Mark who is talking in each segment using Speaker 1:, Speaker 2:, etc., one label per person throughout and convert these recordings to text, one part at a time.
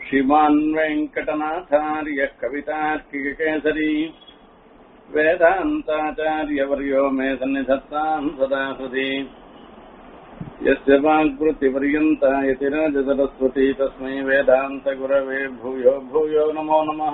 Speaker 1: श्रीमान् वेङ्कटनाथार्यः कवितार्किककेसरी वेदान्ताचार्यवर्यो मे सन्निधत्ताम् सदा हृदि यस्य वाग्वृत्तिपर्यन्ता यतिराजसरस्वती तस्मै वेदान्तगुरवे भूयो भूयो नमो नमः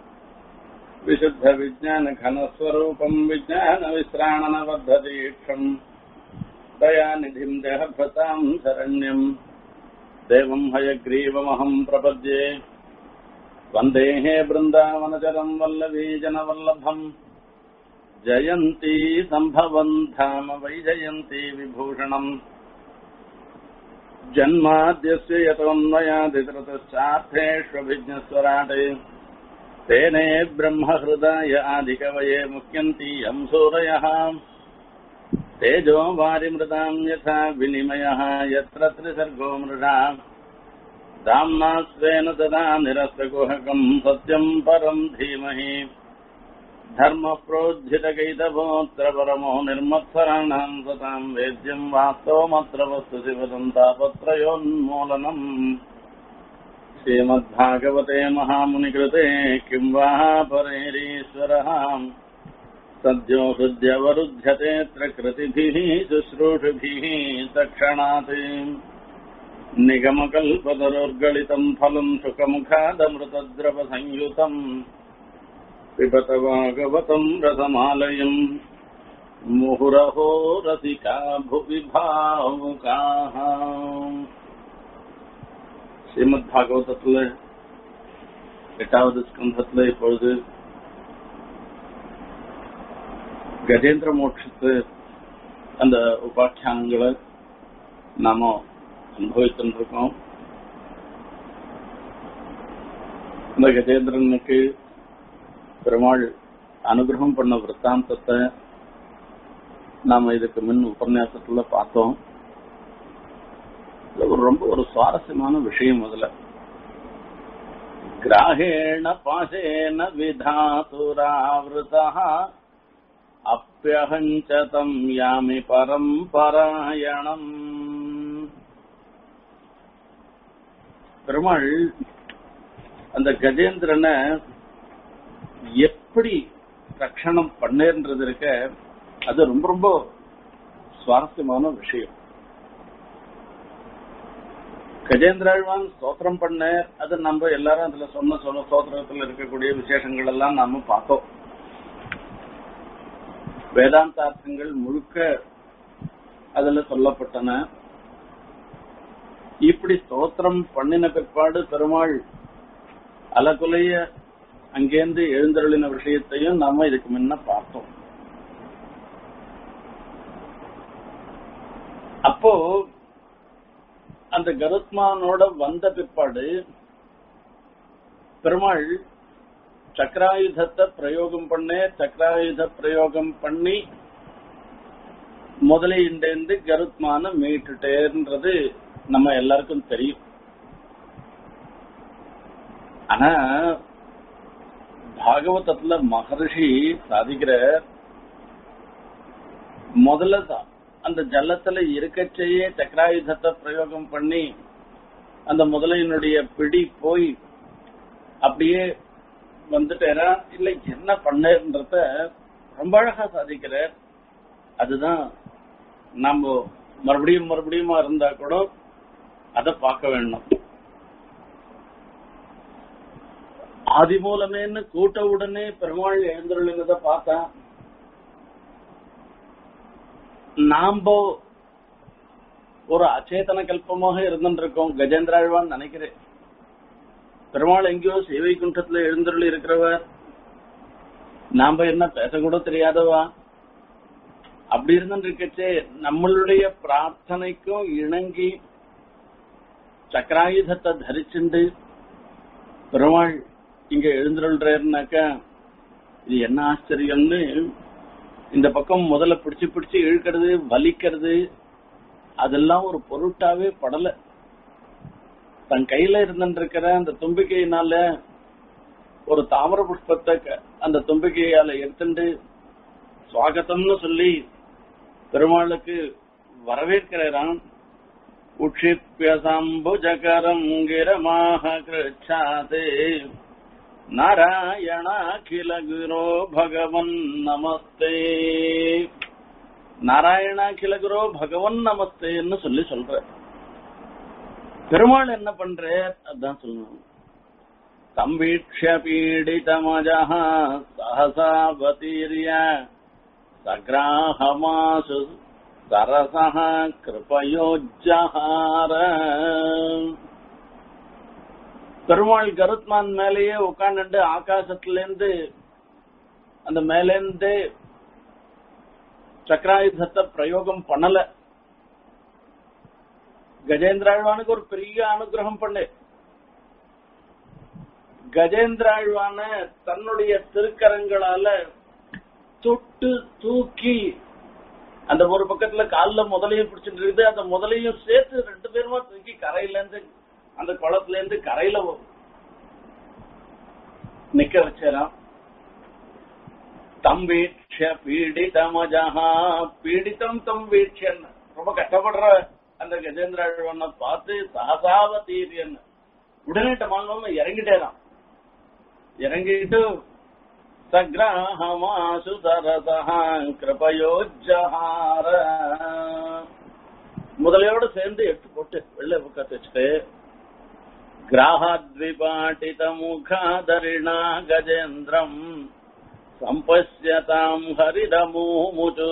Speaker 1: विशुद्धविज्ञानघनस्वरूपम् विज्ञानविश्राणनबद्धदीक्षम् दयानिधिम् देहभृताम् शरण्यम् देवम् हयग्रीवमहम् प्रपद्ये वन्देः बृन्दावनचरम् वल्लभीजनवल्लभम् जयन्ती सम्भवन् धाम वैजयन्ती विभूषणम् जन्माद्यस्य यतोऽन्वयादितरतश्चार्थेष्वभिज्ञस्वराटे तेने ब्रह्महृदाय आदिकवये मुह्यन्ति यम् सूरयः तेजो वारिमृताम् यथा विनिमयः यत्र त्रिसर्गो मृषा दाम्ना स्वेन तदा निरस्तकुहकम् सत्यम् परम् धीमहि धर्मप्रोज्झितकैतवोऽत्र परमो निर्मत्सराणाम् सताम् वेद्यम् वास्तवमत्र वस्तु शिवदन्तापत्रयोन्मूलनम् श्रीमद्भागवते महामुनिकृते किम् वा परेरीश्वरः सद्यो हृद्यवरुध्यतेऽत्र कृतिभिः शुश्रूषुभिः तक्षणात् निगमकल्पतरोर्गलितम् फलम् सुखमुखादमृतद्रवसंयुतम् पिबत भागवतम् रसमालयम् मुहुरहो रसिका भुवि भावुकाः ஸ்ரீமத் பாகவதத்துல எட்டாவது ஸ்கந்தத்துல இப்பொழுது கஜேந்திர மோட்சத்து அந்த உபாக்கியானங்களை நாம அனுபவித்துட்டு இருக்கோம் இந்த கஜேந்திரனுக்கு பெருமாள் அனுகிரகம் பண்ண விற்த்தாந்தத்தை நாம இதுக்கு முன் உபன்யாசத்துல பார்த்தோம் ஒரு ரொம்ப ஒரு சுவாரஸ்யமான விஷயம் முதல்ல கிராகேண பாசேன விதாதுராவிருதா அப்பியகஞ்சதம் யாமி பரம்பராயணம் பெருமாள் அந்த கஜேந்திரனை எப்படி ரட்சணம் பண்ணேன்றது இருக்க அது ரொம்ப ரொம்ப சுவாரஸ்யமான விஷயம் கஜேந்திராழ்வான் ஸ்தோத்திரம் பண்ண அது நம்ம எல்லாரும் அதுல சொன்ன சொன்ன ஸ்தோத்திரத்துல இருக்கக்கூடிய விசேஷங்கள் எல்லாம் நாம பார்த்தோம் வேதாந்தார்த்தங்கள் முழுக்க அதுல சொல்லப்பட்டன இப்படி ஸ்தோத்திரம் பண்ணின பிற்பாடு பெருமாள் அலகுலைய அங்கேருந்து எழுந்தருளின விஷயத்தையும் நாம இதுக்கு முன்ன பார்த்தோம் அப்போ அந்த கருத்மானோட வந்த பிற்பாடு பெருமாள் சக்கராயுதத்தை பிரயோகம் பண்ண சக்கராயுத பிரயோகம் பண்ணி முதலையிண்டேந்து கருத்மான மீட்டுட்டேன்றது நம்ம எல்லாருக்கும் தெரியும் ஆனா பாகவதத்துல மகர்ஷி சாதிக்கிற முதல்ல அந்த ஜலத்துல இருக்கச்சேயே சக்கராயுதத்தை பிரயோகம் பண்ணி அந்த முதலையினுடைய பிடி போய் அப்படியே வந்துட்டேரா இல்ல என்ன பண்ணன்றத ரொம்ப அழகா சாதிக்கிற அதுதான் நம்ம மறுபடியும் மறுபடியுமா இருந்தா கூட அதை பார்க்க வேணும் ஆதி மூலமேன்னு கூட்ட உடனே பெருமாள் எழுந்துள்ளதை பார்த்தா நாம ஒரு அச்சேதன கல்பமாக இருந்துருக்கோம் கஜேந்திராழ்வான் நினைக்கிறேன் பெருமாள் எங்கேயோ சேவை குண்டத்துல எழுந்தருள் இருக்கிறவர் நாம என்ன பேசக்கூட தெரியாதவா அப்படி இருந்துருக்கச்சே நம்மளுடைய பிரார்த்தனைக்கும் இணங்கி சக்கராயுதத்தை தரிச்சுண்டு பெருமாள் இங்க எழுந்துருள்றாருனாக்கா இது என்ன ஆச்சரியம்னு இந்த பக்கம் முதல்ல பிடிச்சு பிடிச்சு இழுக்கிறது வலிக்கிறது அதெல்லாம் ஒரு பொருட்டாவே படல தன் கையில இருந்துருக்கிற அந்த தும்பிக்கையினால ஒரு தாமர புஷ்பத்தை அந்த தும்பிக்கையால எடுத்துட்டு சுவாகத்தம்னு சொல்லி பெருமாளுக்கு வரவேற்கிறாராம் उक्षिप्य साम्बुजकरम् गिरमाह कृच्छाते நாராயணாகில குரோ பகவன் நமஸ்தே நாராயணாகில குரோ பகவன் நமஸ்தேன்னு சொல்லி சொல்ற பெருமாள் என்ன பண்ற அதான் சொல்லணும் சம்பீட்ச பீடிதமஜா சகசாவதீரிய சகிராஹமாசு சரசः கிருபயோஜ்ஜஹார பெருமாள் கருத்மான் மேலேயே உட்காந்துட்டு ஆகாசத்துல இருந்து அந்த மேலேந்து சக்கராயுதத்தை பிரயோகம் பண்ணல கஜேந்திராழ்வானுக்கு ஒரு பெரிய அனுகிரகம் பண்ணு கஜேந்திராழ்வான தன்னுடைய திருக்கரங்களால தொட்டு தூக்கி அந்த ஒரு பக்கத்துல கால்ல முதலையும் பிடிச்சிட்டு இருக்குது அந்த முதலையும் சேர்த்து ரெண்டு பேருமா தூக்கி கரையில இருந்து அந்த குளத்துல இருந்து கரையில நிக்க வச்சாராம் தம் வீட்ச பீடிதமஜா பீடித்தம் தம் வீட்சன் ரொம்ப கஷ்டப்படுற அந்த கஜேந்திராழ்வனை பார்த்து சகசாவதீரியன் உடனே டமாலும் இறங்கிட்டேராம் இறங்கிட்டு சகிராஹமாசு சரசா கிருபயோஜஹார முதலையோட சேர்ந்து எடுத்து போட்டு வெள்ளை பக்கத்து வச்சுட்டு கிராஹாத்விபாட்டித முகாதரிணா கஜேந்திரம் சம்பசியதாம் ஹரிதமூமுச்சு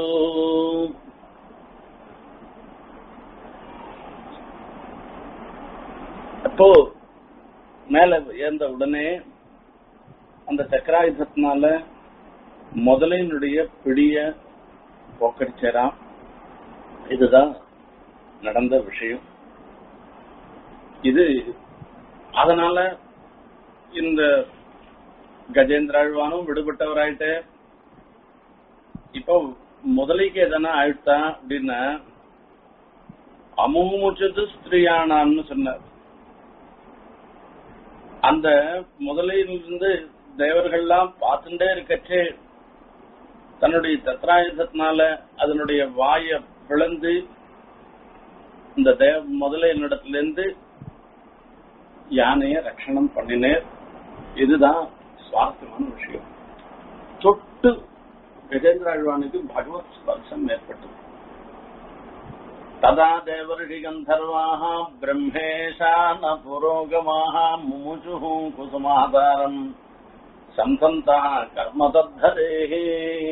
Speaker 1: அப்போ மேல ஏந்த உடனே அந்த சக்கராயுதத்தினால முதலினுடைய பிடிய போக்கடிச்சாராம் இதுதான் நடந்த விஷயம் இது அதனால இந்த கஜேந்திராழ்வானும் விடுபட்டவராயிட்டு இப்போ முதலைக்கு எதனா ஆயிட்டா அப்படின்னா அமுமுச்சது ஸ்திரியானான்னு சொன்னார் அந்த முதலையிலிருந்து தேவர்கள்லாம் பார்த்துட்டே இருக்கச்சே தன்னுடைய தத்ராயுதத்தினால அதனுடைய வாய பிளந்து இந்த தேவ முதலையினிடத்திலிருந்து யானைய ரட்சணம் பண்ணினேர் இதுதான் சுவாரஸ்யமான விஷயம் தொட்டு கஜேந்திராழ்வானுக்கு பகவத் ஸ்பர்சம் ஏற்பட்டது ததா தேவர்ஷி கந்தர்வாக பிரம்மேஷான புரோகமாக முமுச்சு குசுமாதாரம் சந்தந்தா கர்மதத்தரேகே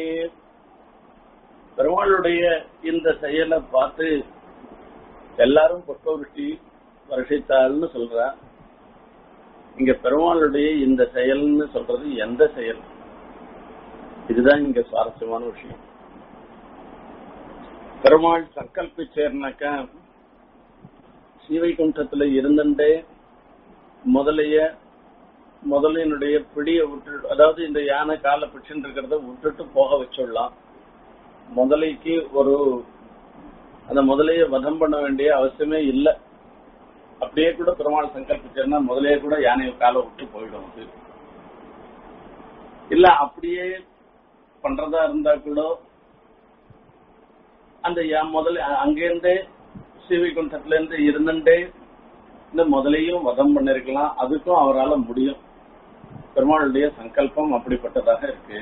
Speaker 1: பெருமாளுடைய இந்த செயலை பார்த்து எல்லாரும் புஷ்பவருஷ்டி வருஷித்தாள்னு சொல்றா இங்க பெருமாளுடைய இந்த செயல்னு சொல்றது எந்த செயல் இதுதான் இங்க சுவாரஸ்யமான விஷயம் பெருமாள் சங்கல்பிச்சேர்னாக்கா ஸ்ரீவைகுண்டத்துல இருந்துட்டே முதலைய முதலினுடைய பிடிய விட்டு அதாவது இந்த யானை காலை பிடிச்சுட்டு இருக்கிறத விட்டுட்டு போக வச்சுடலாம் முதலைக்கு ஒரு அந்த முதலைய வதம் பண்ண வேண்டிய அவசியமே இல்லை அப்படியே கூட பெருமாள் சங்கல்பிச்சேன்னா முதலே கூட யானையை காலை விட்டு போயிடும் அது இல்ல அப்படியே பண்றதா இருந்தா கூட அந்த முதல்ல அங்கேருந்தே ஸ்ரீவைகுண்டத்துல இருந்து இருந்துட்டே இந்த முதலையும் வதம் பண்ணிருக்கலாம் அதுக்கும் அவரால் முடியும் பெருமாளுடைய சங்கல்பம் அப்படிப்பட்டதாக இருக்கு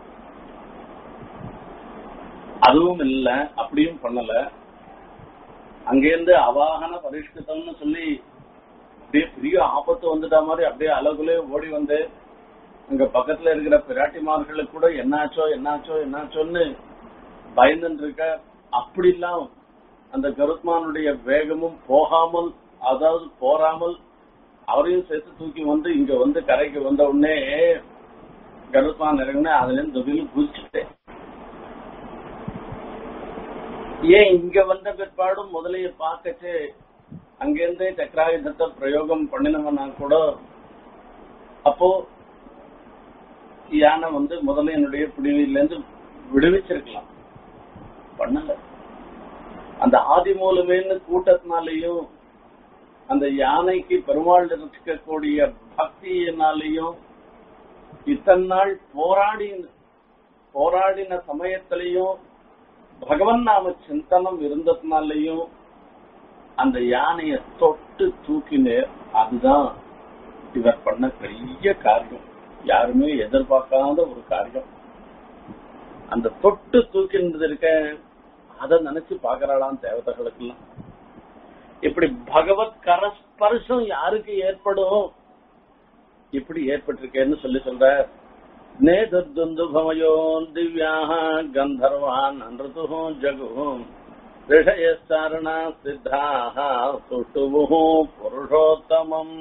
Speaker 1: அதுவும் இல்ல அப்படியும் பண்ணல அங்கேருந்து அவாகன பரிஷ்கிருதம்னு சொல்லி அப்படியே பெரிய ஆபத்து வந்துட்டா மாதிரி அப்படியே அழகுலே ஓடி வந்து அங்க பக்கத்துல இருக்கிற பிராட்டிமார்களுக்கு கூட என்னாச்சோ என்னாச்சோ என்னாச்சோன்னு பயந்துட்டு இருக்க அப்படிலாம் அந்த கருத்மானுடைய வேகமும் போகாமல் அதாவது போறாமல் அவரையும் சேர்த்து தூக்கி வந்து இங்க வந்து கரைக்கு வந்த உடனே கருத்மான் இறங்கின அதுல இருந்து தொகையில் குதிச்சுட்டேன் ஏன் இங்க வந்த பிற்பாடும் முதலைய பார்க்கச்சு அங்கிருந்தே சக்கராயுதத்தை பிரயோகம் பண்ணினவனா கூட அப்போ யானை வந்து முதலையனுடைய பிடிவிலிருந்து விடுவிச்சிருக்கலாம் பண்ணல அந்த ஆதி மூலமேன்னு கூட்டத்தினாலையும் அந்த யானைக்கு பெருமாள் இருக்கக்கூடிய பக்தியினாலையும் இத்தனை நாள் போராடி போராடின சமயத்திலையும் பகவன் நாம சிந்தனம் இருந்ததுனாலையும் அந்த யானைய தொட்டு தூக்கினேர் அதுதான் இவர் பண்ண பெரிய காரியம் யாருமே எதிர்பார்க்காத ஒரு காரியம் அந்த தொட்டு தூக்கினது இருக்க அதை நினைச்சு பாக்குறாளாம் தேவதைகளுக்கெல்லாம் இப்படி பகவத் கரஸ்பர்சம் யாருக்கு ஏற்படும் இப்படி ஏற்பட்டிருக்கேன்னு சொல்லி சொல்ற நேதுர்துந்துபமயோ திவ்யாக கந்தர்வான் அன்றுதுஹோ ஜகுஹும் ரிஷயச்சாரணா சித்தாக சுட்டுபுஹு புருஷோத்தமம்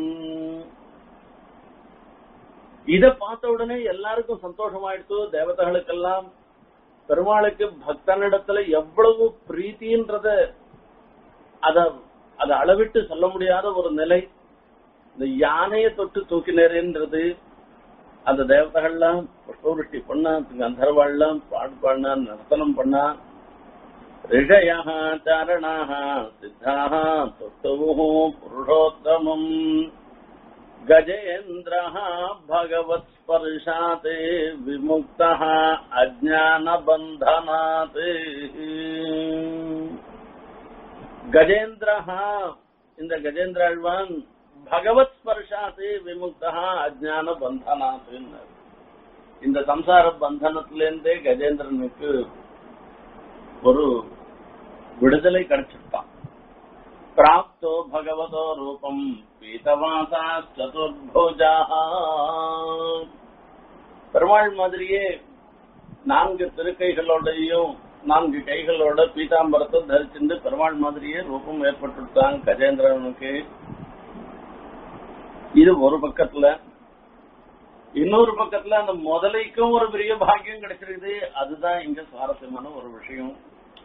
Speaker 1: இத பார்த்த உடனே எல்லாருக்கும் சந்தோஷமாயிடுச்சு தேவதைகளுக்கெல்லாம் பெருமாளுக்கு பக்தனிடத்துல எவ்வளவு பிரீத்தின்றத அத அத அளவிட்டு சொல்ல முடியாத ஒரு நிலை இந்த யானையை தொட்டு தூக்கினேன்றது அந்த தேவதைகள்லாம் புஷ்பவருஷ்டி பண்ணா கந்தர்வாள்லாம் பாடு பாடினா நர்த்தனம் பண்ணா ரிஷயாக சாரணாக சித்தாக தொட்டுவு புருஷோத்தமம் கஜேந்திரः भगवत्स्पर्शात् विमुक्तः अज्ञानबन्धनात् கஜேந்திரஹா இந்த கஜேந்திராழ்வான் பகவத் ஸ்பர்ஷாத்து விமுக்தா அஜான பந்தனாத்து இந்த சம்சார பந்தனத்திலிருந்தே கஜேந்திரனுக்கு ஒரு விடுதலை கிடைச்சிருக்கான் பிராப்தோ பகவதோ ரூபம் பீதவாசா சதுர்புஜா பெருமாள் மாதிரியே நான்கு திருக்கைகளோடையும் நான்கு கைகளோட பீதாம்பரத்தை தரிச்சிருந்து பெருமாள் மாதிரியே ரூபம் ஏற்பட்டுட்டான் கஜேந்திரனுக்கு இது ஒரு பக்கத்துல இன்னொரு பக்கத்துல அந்த முதலைக்கும் ஒரு பெரிய பாக்கியம் கிடைச்சிருக்குது அதுதான் இங்க சுவாரஸ்யமான ஒரு விஷயம்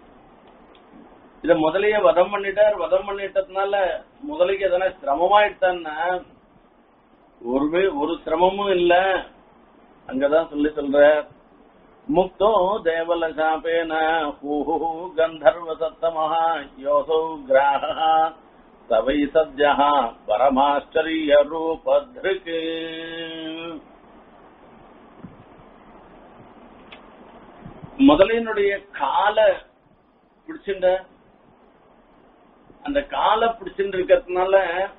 Speaker 1: இத முதலைய வதம் பண்ணிட்டார் வதம் பண்ணிட்டதுனால முதலைக்கு எதனா சிரமமாயிட்டான்னா ஒரு ஒரு சிரமமும் இல்ல அங்கதான் சொல்லி சொல்ற முக்தோ தேவல சாபேன ஹூஹு கந்தர்வ சத்தமஹா யோசௌ கிராக சவை சத்யா பரமாச்சரிய ரூபத்ருக்கு முதலினுடைய கால பிடிச்சுண்ட அந்த காலை பிடிச்சுட்டு இருக்கிறதுனால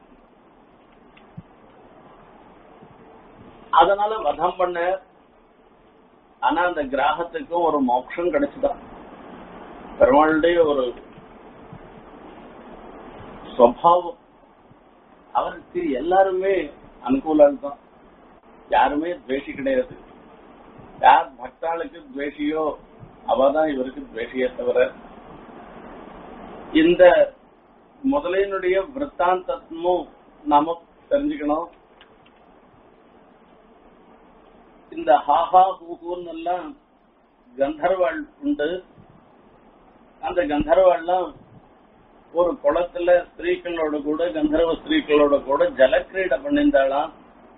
Speaker 1: அதனால வதம் பண்ண ஆனா அந்த கிராகத்துக்கும் ஒரு மோட்சம் கிடைச்சுதான் பெருமாளுடைய ஒரு சுவாவம் அவருக்கு எல்லாருமே அனுகூலம் தான் யாருமே துவேஷி கிடையாது யார் பக்தாளுக்கு துவேஷியோ அவதான் இவருக்கு துவேஷியே தவிர இந்த முதலையினுடைய விற்த்தாந்தமும் நாம தெரிஞ்சுக்கணும் இந்த ஹாஹா ஹூஹூன்னு எல்லாம் கந்தர்வாள் உண்டு அந்த கந்தர்வாள்லாம் ஒரு குளத்துல ஸ்திரீகளோட கூட கந்தர்வ ஸ்திரீகளோட கூட ஜலக்கிரீடை பண்ணியிருந்தாளாம்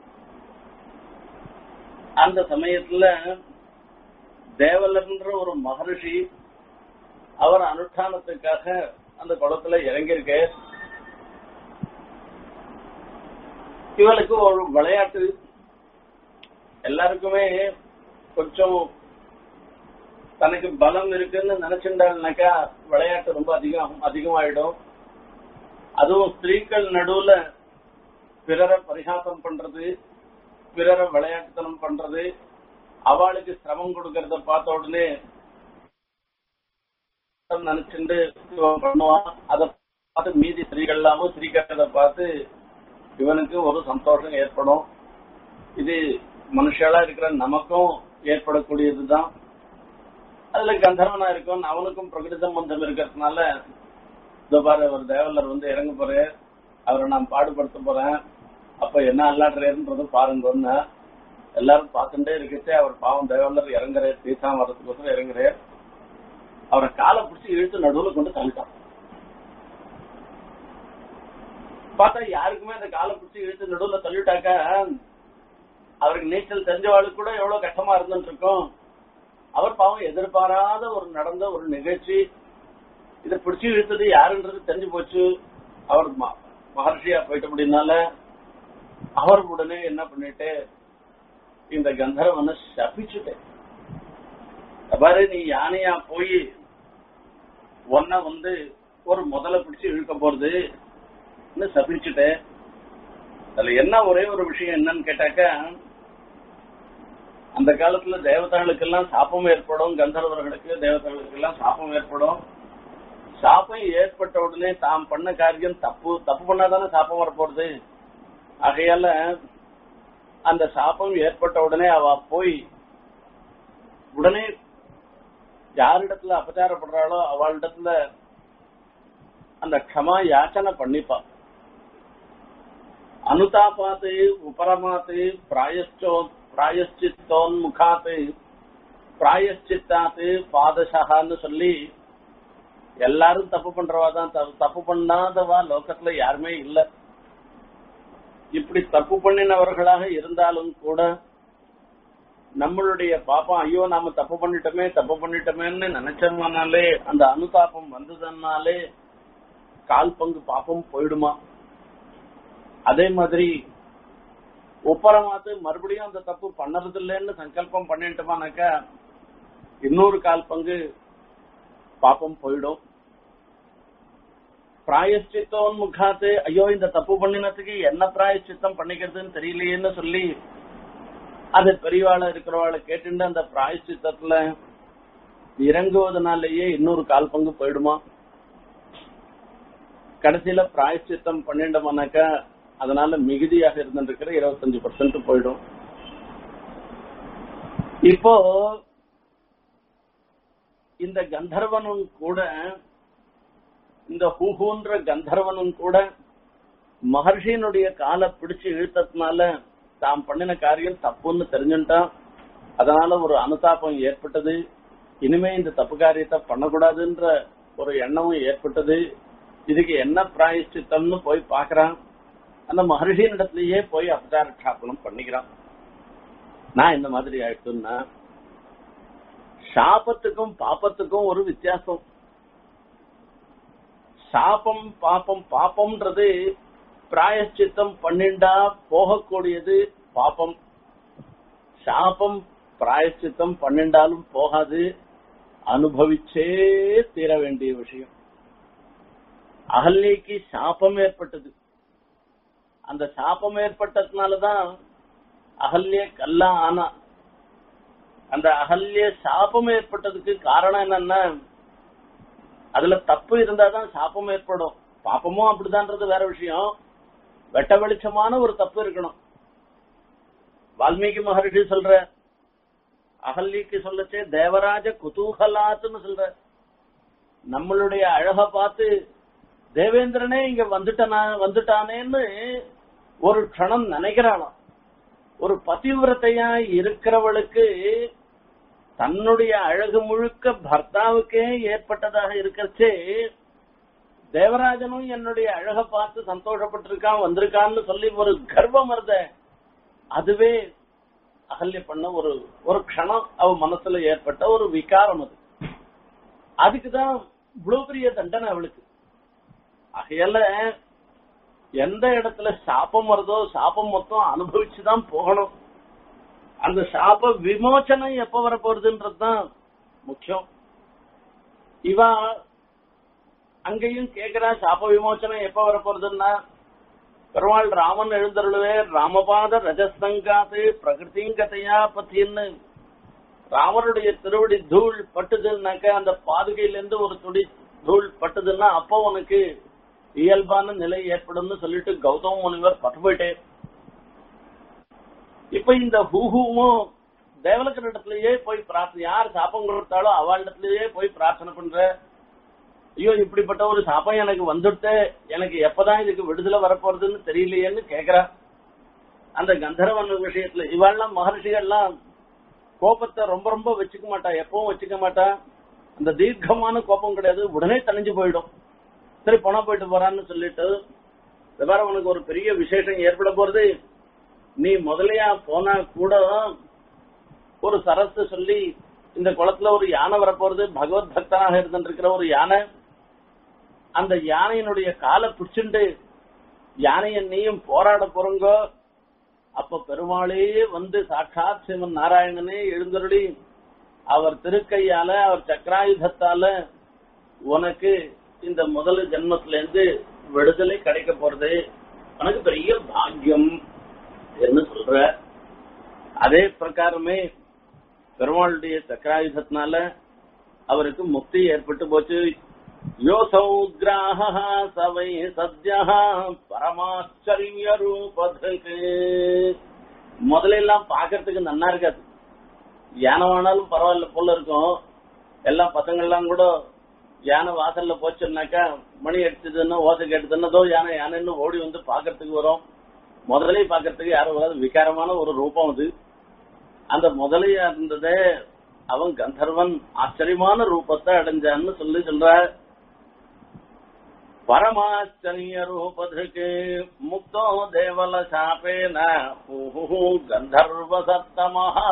Speaker 1: அந்த சமயத்துல தேவலர்ன்ற ஒரு மகரிஷி அவர் அனுஷ்டானத்துக்காக அந்த குளத்துல இறங்கியிருக்க இவளுக்கு ஒரு விளையாட்டு எல்லாருக்குமே கொஞ்சம் தனக்கு பலம் இருக்குன்னு நினைச்சிருந்தாள்னாக்கா விளையாட்டு ரொம்ப அதிகம் அதிகமாயிடும் அதுவும் ஸ்திரீகள் நடுவுல பிறரை பரிகாசம் பண்றது பிறரை விளையாட்டுத்தனம் பண்றது அவளுக்கு சிரமம் கொடுக்கறத பார்த்த உடனே நினைச்சுட்டு பண்ணுவான் அதை பார்த்து மீதி ஸ்திரீகள் எல்லாமும் சிரிக்கிறத பார்த்து இவனுக்கு ஒரு சந்தோஷம் ஏற்படும் இது மனுஷாலா இருக்கிற நமக்கும் ஏற்படக்கூடியதுதான் அதுல கந்தர்வனா இருக்கும் அவனுக்கும் பிரகிருதி சம்பந்தம் இருக்கிறதுனால இதோ பாரு ஒரு தேவலர் வந்து இறங்க போறேன் அவரை நான் பாடுபடுத்த போறேன் அப்ப என்ன அல்லாடுறேன்றது பாருங்கன்னு எல்லாரும் பார்த்துட்டே இருக்கச்சே அவர் பாவம் தேவலர் இறங்குறே தீசா வரதுக்கோசரம் இறங்குறே அவரை காலை பிடிச்சி இழுத்து நடுவுல கொண்டு தள்ளிட்டான் பார்த்தா யாருக்குமே அந்த காலை பிடிச்சி இழுத்து நடுவுல தள்ளிட்டாக்கா அவருக்கு நீச்சல் தெரிஞ்சவாளுக்கு கூட எவ்வளவு கஷ்டமா இருந்துட்டு இருக்கும் அவர் பாவம் எதிர்பாராத ஒரு நடந்த ஒரு நிகழ்ச்சி இதை பிடிச்சி இழுத்தது யாருன்றது தெரிஞ்சு போச்சு அவர் ம- மகர்ஷியா போயிட்ட அப்படின்னால அவர் உடனே என்ன பண்ணிட்டு இந்த கந்தர்வனை சபிச்சுட்டேன் பாரு நீ யானையா போய் உன்னை வந்து ஒரு முதல பிடிச்சு இழுக்க போறது சபிச்சுட்டேன் அதுல என்ன ஒரே ஒரு விஷயம் என்னன்னு கேட்டாக்க அந்த காலத்துல தேவதைகளுக்கு எல்லாம் சாப்பம் ஏற்படும் கந்தர்வர்களுக்கு தேவதைகளுக்கு எல்லாம் சாப்பம் ஏற்படும் சாப்பம் ஏற்பட்ட உடனே தாம் பண்ண காரியம் தப்பு தப்பு பண்ணாதானே சாப்பம் வரப்போறது ஆகையால அந்த சாப்பம் ஏற்பட்ட உடனே அவ போய் உடனே யாரிடத்துல அபச்சாரப்படுறாளோ அவளிடத்துல அந்த க்ஷமா யாச்சனை பண்ணிப்பா அனுதாபாத்து உபரமாத்து பிராயச்சோ பிராயச்சித்தோன்முகாத்து பிராயச்சித்தாத்து பாதசகான்னு சொல்லி எல்லாரும் தப்பு பண்றவா தான் தப்பு பண்ணாதவா லோகத்துல யாருமே இல்ல இப்படி தப்பு பண்ணினவர்களாக இருந்தாலும் கூட நம்மளுடைய பாப்பம் ஐயோ நாம தப்பு பண்ணிட்டோமே தப்பு பண்ணிட்டோமேன்னு நினைச்சோம்னாலே அந்த அனுதாபம் வந்ததுனாலே கால் பங்கு பாப்பம் போயிடுமா அதே மாதிரி ஒப்பரமாத்து மறுபடியும் அந்த தப்பு பண்ணறது இல்லைன்னு சங்கல்பம் பண்ணிட்டோமானாக்கா இன்னொரு கால் பங்கு பாப்பம் போயிடும் பிராயஷ்சித்தோன்முகாத்து ஐயோ இந்த தப்பு பண்ணினதுக்கு என்ன பிராயஷ்சித்தம் பண்ணிக்கிறதுன்னு தெரியலையேன்னு சொல்லி அது பெரியவாள இருக்கிறவாளை கேட்டுட்டு அந்த பிராயஷ்சித்தத்துல இறங்குவதனாலேயே இன்னொரு கால் பங்கு போயிடுமா கடைசியில பிராயஷ்சித்தம் பண்ணிட்டோம்னாக்கா அதனால மிகுதியாக இருந்திருக்கிற இருபத்தஞ்சு பர்சன்ட் போயிடும் இப்போ இந்த கந்தர்வனும் கூட இந்த ஹூஹூன்ற கந்தர்வனும் கூட மகர்ஷியினுடைய காலை பிடிச்சு இழுத்ததுனால தாம் பண்ணின காரியம் தப்புன்னு தெரிஞ்சுட்டான் அதனால ஒரு அனுதாபம் ஏற்பட்டது இனிமே இந்த தப்பு காரியத்தை பண்ணக்கூடாதுன்ற ஒரு எண்ணமும் ஏற்பட்டது இதுக்கு என்ன பிராயஷ்சித்தம்னு போய் பாக்குறான் அந்த மகர்ஷியின் இடத்துலயே போய் அபச்சார க்ஷாபனம் பண்ணிக்கிறான் நான் இந்த மாதிரி ஆயிட்டுன்னா சாபத்துக்கும் பாப்பத்துக்கும் ஒரு வித்தியாசம் சாபம் பாப்பம் பாப்பம்ன்றது பிராயச்சித்தம் பண்ணிண்டா போகக்கூடியது பாப்பம் சாபம் பிராயச்சித்தம் பண்ணிண்டாலும் போகாது அனுபவிச்சே தீர வேண்டிய விஷயம் அகல்யக்கு சாபம் ஏற்பட்டது அந்த சாபம் ஏற்பட்டதுனாலதான் அகல்ய கல்லா ஆனா அந்த அகல்ய சாபம் ஏற்பட்டதுக்கு காரணம் என்னன்னா அதுல தப்பு இருந்தாதான் சாபம் ஏற்படும் பாப்பமும் அப்படிதான்றது வேற விஷயம் வெட்ட வெளிச்சமான ஒரு தப்பு இருக்கணும் வால்மீகி மகர்ஷி சொல்ற அகல்யக்கு சொல்லச்சே தேவராஜ குதூகலாத்துன்னு சொல்ற நம்மளுடைய அழக பார்த்து தேவேந்திரனே இங்க வந்துட்டனா வந்துட்டானேன்னு ஒரு க்ஷணம் நினைக்கிறானாம் ஒரு பதிவிரத்தையா இருக்கிறவளுக்கு தன்னுடைய அழகு முழுக்க பர்த்தாவுக்கே ஏற்பட்டதாக இருக்கிறச்சே தேவராஜனும் என்னுடைய அழக பார்த்து சந்தோஷப்பட்டிருக்கான் வந்திருக்கான்னு சொல்லி ஒரு கர்வம் வருத அதுவே அகல்ய பண்ண ஒரு ஒரு க்ஷணம் அவ மனசுல ஏற்பட்ட ஒரு விகாரம் அது அதுக்குதான் இவ்வளவு பெரிய தண்டனை அவளுக்கு ஆகையால எந்த இடத்துல சாபம் வருதோ சாபம் மொத்தம் அனுபவிச்சுதான் போகணும் அந்த சாப விமோச்சனம் எப்ப வரப்போறதுன்றதுதான் முக்கியம் இவ அங்கேயும் கேக்குறா சாப விமோச்சனம் எப்ப வரப்போறதுன்னா பெருமாள் ராமன் எழுந்தருளுவே ராமபாத ரஜசங்காத்து பிரகிருதிங்கதையா பத்தின்னு ராமருடைய திருவடி தூள் பட்டுதுன்னாக்க அந்த பாதுகையில இருந்து ஒரு துடி தூள் பட்டுதுன்னா அப்போ உனக்கு இயல்பான நிலை ஏற்படும்னு சொல்லிட்டு கௌதம முனிவர் பட்டு போயிட்டே இப்ப இந்த ஹூஹுவும் தேவலக்கர் இடத்துலயே போய் பிரார்த்தனை யார் சாப்பம் கொடுத்தாலோ அவளிடத்திலேயே போய் பிரார்த்தனை பண்ற ஐயோ இப்படிப்பட்ட ஒரு சாப்பம் எனக்கு வந்துட்டு எனக்கு எப்பதான் இதுக்கு விடுதலை வரப்போறதுன்னு தெரியலையேன்னு கேக்குறா அந்த கந்தர்வன் விஷயத்துல இவாள்லாம் மகர்ஷிகள்லாம் கோபத்தை ரொம்ப ரொம்ப வச்சுக்க மாட்டா எப்பவும் வச்சுக்க மாட்டா அந்த தீர்க்கமான கோபம் கிடையாது உடனே தணிஞ்சு போயிடும் சரி போனா போயிட்டு போறான்னு சொல்லிட்டு இந்த மாதிரி உனக்கு ஒரு பெரிய விசேஷம் ஏற்பட போறது நீ முதலையா போனா கூட ஒரு சரத்து சொல்லி இந்த குளத்துல ஒரு யானை வரப்போறது பகவத் பக்தனாக இருந்திருக்கிற ஒரு யானை அந்த யானையினுடைய காலை பிடிச்சுண்டு யானைய நீயும் போராட போறங்கோ அப்ப பெருமாளே வந்து சாட்சாத் சிவன் நாராயணனே எழுந்தருளி அவர் திருக்கையால அவர் சக்கராயுதத்தால உனக்கு இந்த முதல் ஜென்மத்துல இருந்து விடுதலை கிடைக்க போறது உனக்கு பெரிய பாக்கியம் என்று சொல்ற அதே பிரகாரமே பெருமாளுடைய சக்கராயுதத்தினால அவருக்கு முக்தி ஏற்பட்டு போச்சு யோசௌ கிராக சவை சத்யா பரமாச்சரிய ரூபதுக்கு முதல்ல எல்லாம் பாக்குறதுக்கு நன்னா இருக்காது யானை வேணாலும் பரவாயில்ல போல இருக்கும் எல்லா பசங்கள்லாம் கூட யானை வாசல்ல போச்சுன்னாக்கா மணி அடிச்சதுன்னா ஓசை கேட்டதுன்னதோ யானை யானைன்னு ஓடி வந்து பாக்குறதுக்கு வரும் முதலே பாக்குறதுக்கு யாரும் வராது விகாரமான ஒரு ரூபம் அது அந்த முதலையா இருந்ததே அவன் கந்தர்வன் ஆச்சரியமான ரூபத்தை அடைஞ்சான்னு சொல்லி சொல்ற பரமாச்சரிய ரூபதுக்கு முக்தோ தேவல சாப்பேன கந்தர்வ சத்தமஹா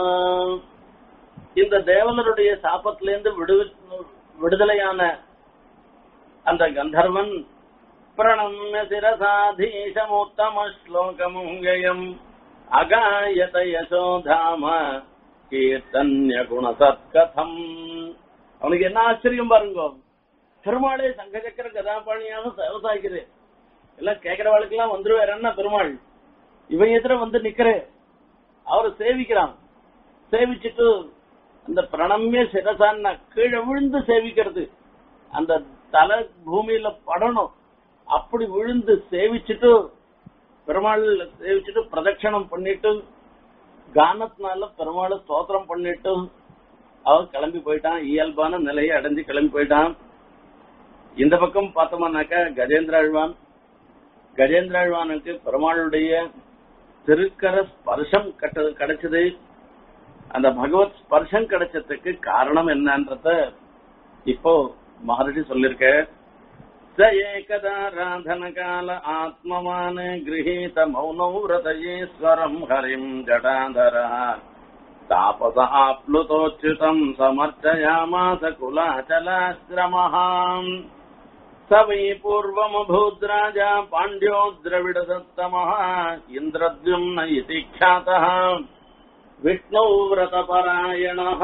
Speaker 1: இந்த தேவலருடைய சாபத்திலிருந்து விடு விடுதலையான அந்த கந்தர்வன் பிரணம்ய சிரசாதீசமுத்தம ஸ்லோகமுங்கயம் அகாயத யசோதாம கீர்த்தன்ய குணசத்கதம் அவனுக்கு என்ன ஆச்சரியம் பாருங்க பெருமாளே சங்கச்சக்கர கதாபாணியாக விவசாயிக்கிறே எல்லாம் கேக்குறவாளுக்கெல்லாம் வந்துருவாருன்னா பெருமாள் இவன் எதிர வந்து நிக்கிறே அவரை சேவிக்கிறான் சேவிச்சுட்டு அந்த பிரணம்ய சிரசான்னா கீழே விழுந்து சேவிக்கிறது அந்த தலை பூமியில படணும் அப்படி விழுந்து சேவிச்சுட்டு பெருமாள் சேவிச்சுட்டு பிரதட்சணம் பண்ணிட்டு கானத்தினால பெருமாள் ஸ்தோத்திரம் பண்ணிட்டு அவன் கிளம்பி போயிட்டான் இயல்பான நிலையை அடைஞ்சு கிளம்பி போயிட்டான் இந்த பக்கம் பார்த்தோம்னாக்கா கஜேந்திராழ்வான் கஜேந்திராழ்வானுக்கு பெருமாளுடைய திருக்கர ஸ்பர்ஷம் கட்ட கிடைச்சது அந்த பகவத் ஸ்பர்ஷம் கிடைச்சதுக்கு காரணம் என்னன்றத இப்போ மகர்ஷி சொல்லிருக்க ச ஏகதா ராதன கால ஆத்மவான் கிரகீத மௌனௌ விரதயேஸ்வரம் ஹரிம் ஜடாதர தாபச ஆப்ளுதோச்சிதம் சமர்ச்சயாமாச குலாச்சலாசிரமஹாம் स वै पूर्वमभूत् राजा पाण्ड्यो द्रविडसत्तमः इन्द्रद्युम्न इति ख्यातः विष्णौ व्रतपरायणः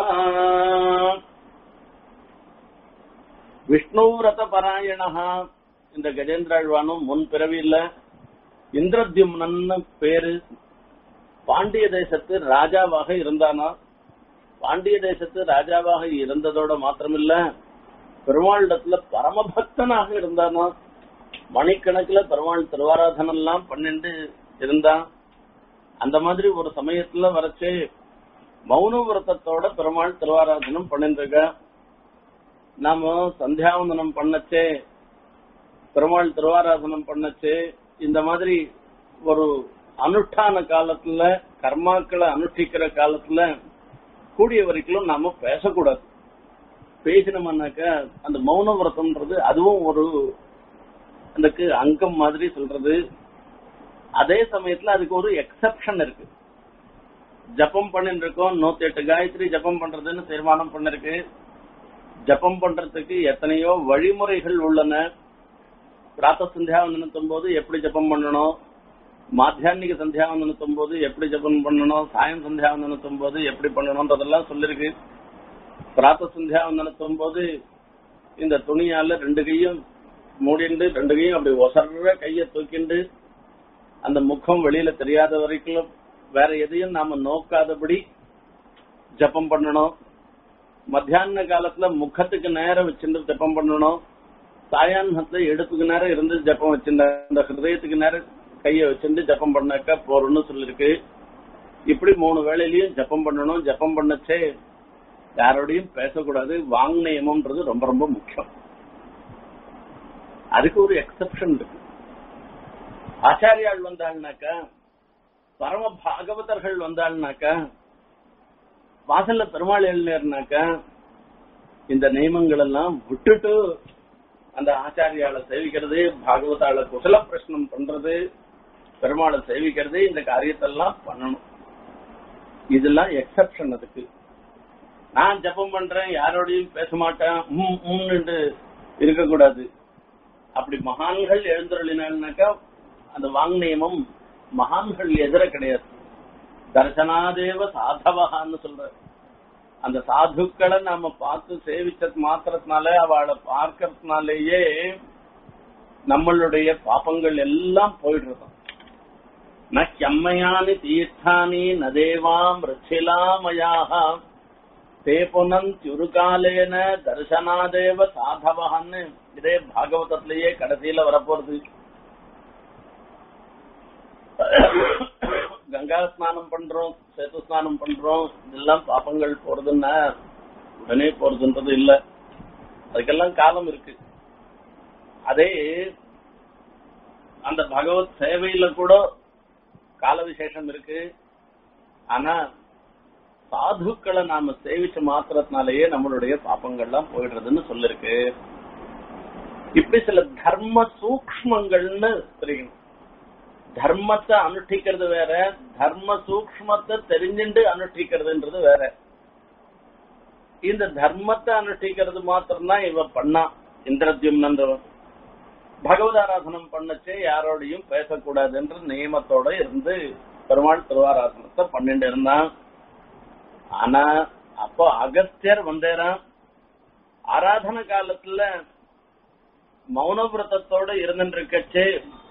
Speaker 1: விஷ்ணு விரத பராயணஹா இந்த கஜேந்திராழ்வானும் முன் பிறவியில இந்திரத்யும்னன்னு பேரு பாண்டிய தேசத்து ராஜாவாக இருந்தானா பாண்டிய தேசத்து ராஜாவாக இருந்ததோட மாத்திரமில்ல பெருமாளிடத்துல பரமபக்தனாக இருந்தானா மணிக்கணக்குல பெருமாள் திருவாராதனம் எல்லாம் பன்னெண்டு இருந்தான் அந்த மாதிரி ஒரு சமயத்துல வரைச்சு மௌன விரதத்தோட பெருமாள் திருவாராதனம் பண்ணிருக்க நாம சந்தியாவந்தனம் பண்ணச்சே பெருமாள் திருவாராதனம் பண்ணச்சே இந்த மாதிரி ஒரு அனுஷ்டான காலத்துல கர்மாக்களை அனுஷ்டிக்கிற காலத்துல கூடிய வரைக்கும் நாம பேசக்கூடாது பேசினோம்னாக்க அந்த மௌன விரதம்ன்றது அதுவும் ஒரு அதுக்கு அங்கம் மாதிரி சொல்றது அதே சமயத்துல அதுக்கு ஒரு எக்ஸப்ஷன் இருக்கு ஜபம் பண்ணிட்டு இருக்கோம் நூத்தி எட்டு காயத்ரி ஜபம் பண்றதுன்னு தீர்மானம் பண்ணிருக்கு ஜபம் பண்றதுக்கு எத்தனையோ வழிமுறைகள் உள்ளன பிராத்த சந்தியாவந்தனத்தும் போது எப்படி ஜபம் பண்ணணும் மாத்தியானிக சந்தியாவந்தனத்தும் போது எப்படி ஜபம் பண்ணணும் சாயம் சந்தியாவந்தனத்தும் போது எப்படி பண்ணணும்ன்றதெல்லாம் சொல்லிருக்கு பிராத்த சந்தியாவந்தனத்தும் போது இந்த துணியால ரெண்டு கையும் மூடிண்டு ரெண்டு கையும் அப்படி ஒசர்ற கைய தூக்கிண்டு அந்த முகம் வெளியில தெரியாத வரைக்கும் வேற எதையும் நாம நோக்காதபடி ஜபம் பண்ணணும் மத்தியான காலத்துல முகத்துக்கு நேரம் வச்சுட்டு ஜபம் பண்ணணும் சாயான்னத்துல எடுப்புக்கு நேரம் இருந்து ஜபம் வச்சிருந்த அந்த ஹிருதயத்துக்கு நேரம் கைய வச்சுட்டு ஜபம் பண்ணாக்கா போறோம்னு சொல்லிருக்கு இப்படி மூணு வேளையிலயும் ஜபம் பண்ணணும் ஜபம் பண்ணச்சே யாரோடையும் பேசக்கூடாது வாங் நியமம்ன்றது ரொம்ப ரொம்ப முக்கியம் அதுக்கு ஒரு எக்ஸப்ஷன் இருக்கு ஆச்சாரியால் வந்தாள்னாக்கா பரம பாகவதர்கள் வந்தாள்னாக்கா வாசல்ல பெருமாள் எழுந்தாருனாக்கா இந்த நியமங்கள் எல்லாம் விட்டுட்டு அந்த ஆச்சாரியால சேவிக்கிறது பாகவதால குசல பிரச்சனம் பண்றது பெருமாளை சேவிக்கிறது இந்த காரியத்தெல்லாம் பண்ணணும் இதெல்லாம் எக்ஸப்ஷன் அதுக்கு நான் ஜபம் பண்றேன் யாரோடையும் பேச மாட்டேன் உம் உம்னு இருக்கக்கூடாது அப்படி மகான்கள் எழுந்துருளினாக்கா அந்த வாங் நியமம் மகான்கள் எதிர கிடையாது தர்சனாதேவ சாதவகான்னு சொல்ற அந்த சாதுக்களை நாம பார்த்து சேவிச்சது மாத்திரத்தினால அவளை பார்க்கறதுனாலேயே நம்மளுடைய பாப்பங்கள் எல்லாம் போயிடுறோம் ந செம்மையானி தீர்த்தானி நதேவாம் ரிச்சிலாமயாக தே புனந்தியுருகாலேன தர்சனாதேவ சாதவகான்னு இதே பாகவதத்திலேயே கடைசியில வரப்போறது கங்கா ஸ்நானம் பண்றோம் சேத்து ஸ்நானம் பண்றோம் இதெல்லாம் பாப்பங்கள் போறதுன்னா உடனே போறதுன்றது இல்ல அதுக்கெல்லாம் காலம் இருக்கு அதே அந்த பகவத் சேவையில கூட கால விசேஷம் இருக்கு ஆனா சாதுக்களை நாம சேவிச்ச மாத்திரத்தினாலேயே நம்மளுடைய பாப்பங்கள்லாம் போயிடுறதுன்னு சொல்லிருக்கு இப்படி சில தர்ம சூக்மங்கள்னு தெரியும் தர்மத்தை அனுஷ்டிக்கிறது வேற தர்ம சூக்மத்தை தெரிஞ்சுட்டு அனுஷ்டிக்கிறதுன்றது வேற இந்த தர்மத்தை அனுஷ்டிக்கிறது மாத்திரம்தான் இவ பண்ணா இந்திரத்யும்னன்றவன் பகவத் ஆராதனம் பண்ணச்சே யாரோடையும் பேசக்கூடாதுன்ற நியமத்தோட இருந்து பெருமாள் திருவாராதனத்தை பண்ணிட்டு இருந்தான் ஆனா அப்போ அகஸ்தியர் வந்தேரான் ஆராதன காலத்துல மௌன விரதத்தோட இருந்துட்டு இருக்கச்சே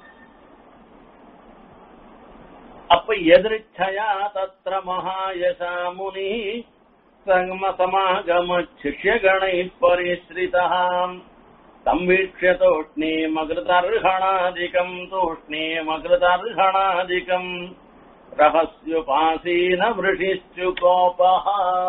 Speaker 1: அப்ப எதிர்ச்சயா தத்திர மகாயசா முனி சங்கம சமாகம சிஷ்யகணை பரிஸ்ரிதாம் संवीक्ष्य तूष्णीमकृतर्हणादिकम् तूष्णीमकृतर्हणादिकम् रहस्युपासीन वृषिश्चुकोपः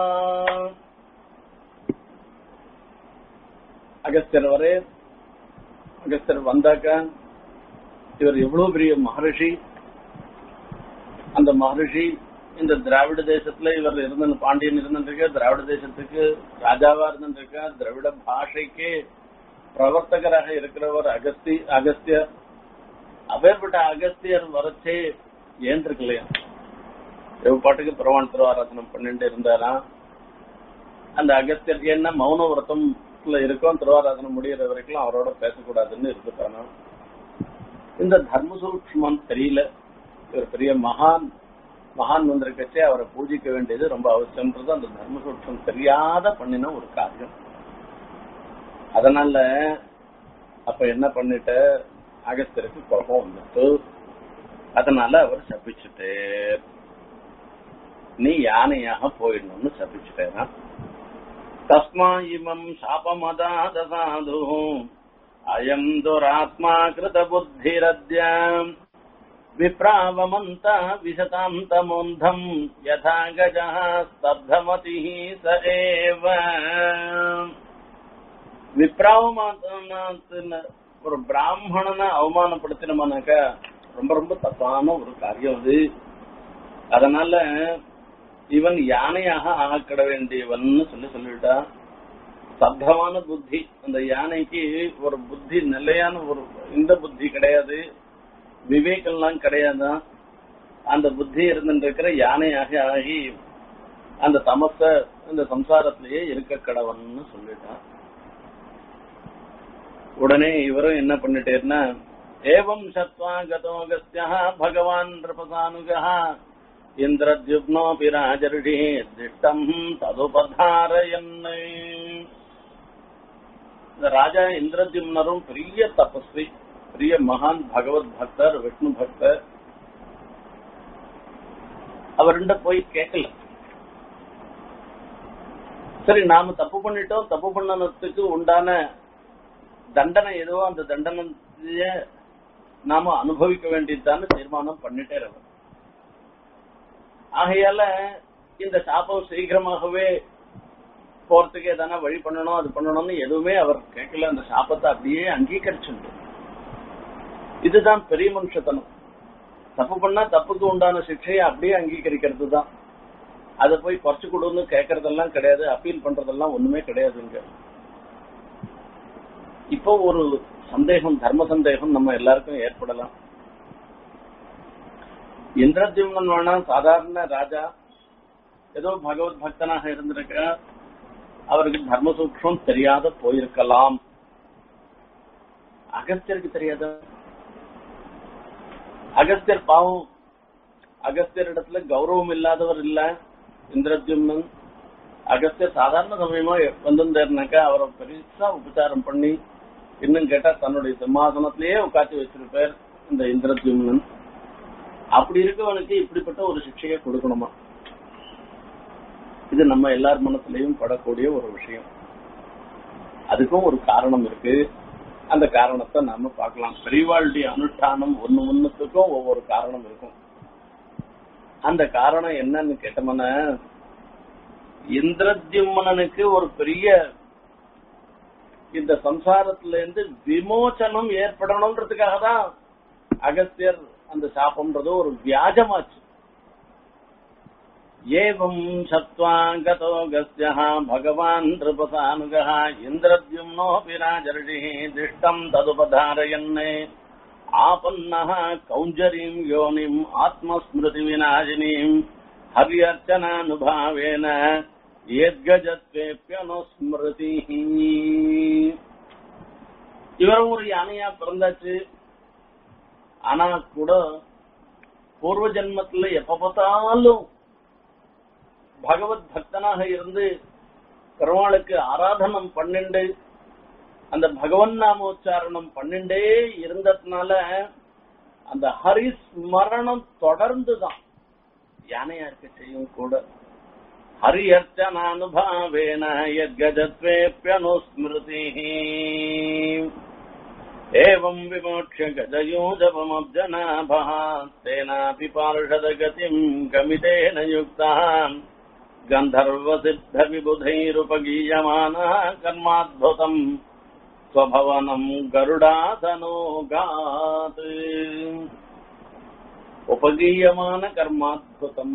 Speaker 1: அகஸ்தியர் வரே அகஸ்தியர் வந்தாக்க இவர் எவ்வளவு பெரிய மகரிஷி அந்த மகரிஷி இந்த திராவிட தேசத்துல இவர் இருந்த பாண்டியன் இருந்துருக்க திராவிட தேசத்துக்கு ராஜாவா இருந்துருக்க திராவிட பாஷைக்கு பிரவர்த்தகராக இருக்கிறவர் அகஸ்தி அகஸ்தியர் அப்பேற்பட்ட அகஸ்தியர் வரச்சே ஏன் இருக்கலையா எவ்வளவு பாட்டுக்கு பிரவான் திருவாராதனம் பண்ணிட்டு இருந்தாராம் அந்த அகஸ்தியர் என்ன மௌன விரதம்ல இருக்கும் திருவாராதனம் முடிகிற வரைக்கும் அவரோட பேசக்கூடாதுன்னு இருந்துட்டானா இந்த தர்ம சூக்ஷ்மம் தெரியல இவர் பெரிய மகான் மகான் வந்திருக்கச்சே அவரை பூஜிக்க வேண்டியது ரொம்ப அவசியம்ன்றது அந்த தர்ம சூக்ஷ்மம் தெரியாத பண்ணின ஒரு காரியம் அதனால அப்ப என்ன பண்ணிட்ட அகஸ்தருக்கு கோபம் வந்துட்டு அதனால அவர் சபிச்சுட்டு நீ யானையாக போயிடணும்னு சபிச்சுட்டேனா தஸ்மா இமம் சாபமதாத சாது அயம் துராத்மா கிருத புத்திரத்யாம் விப்ராவமந்த விசதாம் தமோந்தம் யதா கஜா ஸ்தப்தமதி ச ஏவ விப்ராவமான ஒரு பிராமணனை அவமானப்படுத்தினோம்னாக்க ரொம்ப ரொம்ப தப்பான ஒரு காரியம் அது அதனால இவன் யானையாக ஆக்கிட வேண்டியவன் சொல்லி சொல்லிட்டா சத்தமான புத்தி அந்த யானைக்கு ஒரு புத்தி நிலையான ஒரு இந்த புத்தி கிடையாது விவேகம்லாம் கிடையாதான் அந்த புத்தி இருந்துருக்கிற யானையாக ஆகி அந்த தமச இந்த சம்சாரத்திலேயே இருக்க கடவன்னு சொல்லிட்டான் உடனே இவரும் என்ன பண்ணிட்டேர்னா ஏவம் சத்வா கதோகஸ்யா பகவான் நிருபசானுகா இந்திரத்யுப்னோபி ராஜர்ஷி திட்டம் ததுபதாரயன் இந்த ராஜா இந்திரத்யும்னரும் பெரிய தபஸ்வி பெரிய மகான் பகவத் பக்தர் விஷ்ணு பக்தர் அவர்கிட்ட போய் கேட்கல சரி நாம தப்பு பண்ணிட்டோம் தப்பு பண்ணனதுக்கு உண்டான தண்டனை ஏதோ அந்த தண்டனைய நாம அனுபவிக்க வேண்டியதுதான் தீர்மானம் பண்ணிட்டே இருக்கோம் ஆகையால இந்த சாபம் சீக்கிரமாகவே போறதுக்கு எதனா வழி பண்ணணும் அது பண்ணணும்னு எதுவுமே அவர் கேட்கல அந்த சாபத்தை அப்படியே அங்கீகரிச்சுட்டு இதுதான் பெரிய மனுஷத்தனம் தப்பு பண்ணா தப்புக்கு உண்டான சிக்ஷையை அப்படியே அங்கீகரிக்கிறது தான் அதை போய் குறைச்சு கொடுன்னு கேட்கறதெல்லாம் கிடையாது அப்பீல் பண்றதெல்லாம் ஒண்ணுமே கிடையாதுங்க இப்போ ஒரு சந்தேகம் தர்ம சந்தேகம் நம்ம எல்லாருக்கும் ஏற்படலாம் இந்திரத்யும்னன் வேணா சாதாரண ராஜா ஏதோ பகவத் பக்தனாக இருந்திருக்க அவருக்கு தர்ம சூக்ஷம் தெரியாத போயிருக்கலாம் அகஸ்தியருக்கு தெரியாத அகஸ்தியர் பாவம் அகஸ்தியர் இடத்துல கௌரவம் இல்லாதவர் இல்ல இந்திரத்யும்னன் அகஸ்தியர் சாதாரண சமயமா வந்திருந்தாருனாக்கா அவரை பெருசா உபச்சாரம் பண்ணி இன்னும் கேட்டா தன்னுடைய சிம்மாசனத்திலேயே உட்காந்து வச்சிருப்பார் இந்த இந்திரத்யும்னன் அப்படி இருக்கவனுக்கு இப்படிப்பட்ட ஒரு சிக்ஷையை கொடுக்கணுமா இது நம்ம எல்லார் மனசுலயும் படக்கூடிய ஒரு விஷயம் அதுக்கும் ஒரு காரணம் இருக்கு அந்த காரணத்தை நாம பார்க்கலாம் பெரியவாளுடைய அனுஷ்டானம் ஒண்ணு ஒண்ணுத்துக்கும் ஒவ்வொரு காரணம் இருக்கும் அந்த காரணம் என்னன்னு கேட்டோம்னா இந்திரத்யும்மனனுக்கு ஒரு பெரிய இந்த சம்சாரத்துல இருந்து விமோச்சனம் ஏற்படணும்ன்றதுக்காக தான் அகஸ்தியர் அந்த சாபம்ன்றது ஒரு வியாஜமாச்சு ஏவம் சத்வா கதோ கஸ்ய பகவான் நிருபசானுக இந்திரத்யும்னோபி ராஜர்ஷி திஷ்டம் ததுபதாரயன் ஆபன்னः கௌஞ்சரீம் யோனிம் ஆத்மஸ்மிருதி விநாசினீம் ஹரியர்ச்சனானுபாவேன ஏத்கஜத்வேப்பியனுஸ்மிருதி இவரும் ஒரு யானையா பிறந்தாச்சு ஆனா கூட பூர்வ ஜென்மத்துல எப்ப பார்த்தாலும் பகவத் பக்தனாக இருந்து பெருமாளுக்கு ஆராதனம் பன்னெண்டு அந்த பகவன் நாமோச்சாரணம் பன்னெண்டே இருந்ததுனால அந்த ஹரிஸ்மரணம் தொடர்ந்துதான் யானையா இருக்க செய்யும் கூட ஹரி அர்ச்சனானுபாவேன யத்கஜத்வேப்யனுஸ்மிருதி ஏவம் விமோட்ச கஜயூஜபமப்ஜனாபः तेनापि पार्षदगतिम् गमितेन युक्तः गन्धर्वसिद्धविबुधैरुपगीयमानः कर्माद्भुतम् स्वभवनम् गरुडासनोगात् உபகீயமான கர்மாத்புதம்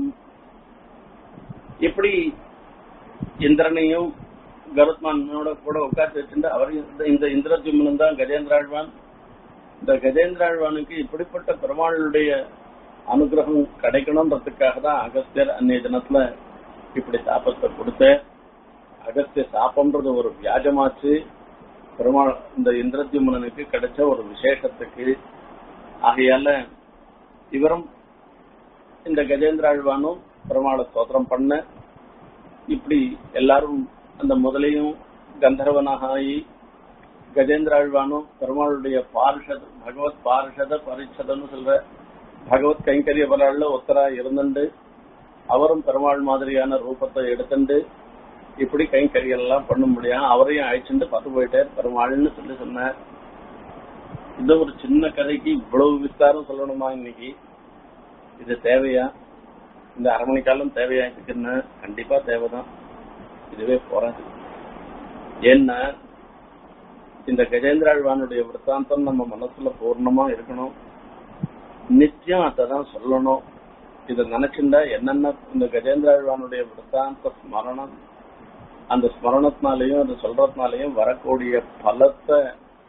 Speaker 1: இப்படி இந்திரனையும் கருத்மானோட கூட உட்காந்து வச்சிருந்து அவர் இந்த இந்திரஜுமனன் தான் கஜேந்திராழ்வான் இந்த கஜேந்திராழ்வானுக்கு இப்படிப்பட்ட பெருமாளுடைய அனுகிரகம் கிடைக்கணும்ன்றதுக்காக தான் அகஸ்தியர் அன்னைய தினத்துல இப்படி சாப்பத்தை கொடுத்த அகஸ்திய சாப்பம்ன்றது ஒரு வியாஜமாச்சு பெருமாள் இந்த இந்திரஜுமனனுக்கு கிடைச்ச ஒரு விசேஷத்துக்கு ஆகையால இவரும் இந்த கஜேந்திராழ்வானும் பெருமாளை ஸ்தோத்திரம் பண்ண இப்படி எல்லாரும் அந்த முதலையும் கந்தர்வனாக ஆகி கஜேந்திராழ்வானும் பெருமாளுடைய பார்ஷத பகவத் பார்ஷத பரிஷதன்னு சொல்ற பகவத் கைங்கரிய பலாள்ல ஒத்தரா இருந்துண்டு அவரும் பெருமாள் மாதிரியான ரூபத்தை எடுத்துண்டு இப்படி கைங்கரியல் எல்லாம் பண்ண முடியாம அவரையும் அழைச்சிட்டு பார்த்து போயிட்டார் பெருமாள்னு சொல்லி சொன்னார் இந்த ஒரு சின்ன கதைக்கு இவ்வளவு விஸ்தாரம் சொல்லணுமா இன்னைக்கு இது தேவையா இந்த அரை மணி காலம் தேவையா இருக்குன்னு கண்டிப்பா தேவைதான் இதுவே போறாது ஏன்னா இந்த கஜேந்திராழ்வானுடைய விற்த்தாந்தம் நம்ம மனசுல பூர்ணமா இருக்கணும் நித்தியம் அதான் சொல்லணும் இத நினைச்சுண்டா என்னென்ன இந்த கஜேந்திராழ்வானுடைய விற்த்தாந்த ஸ்மரணம் அந்த ஸ்மரணத்தினாலையும் அது சொல்றதுனாலையும் வரக்கூடிய பலத்தை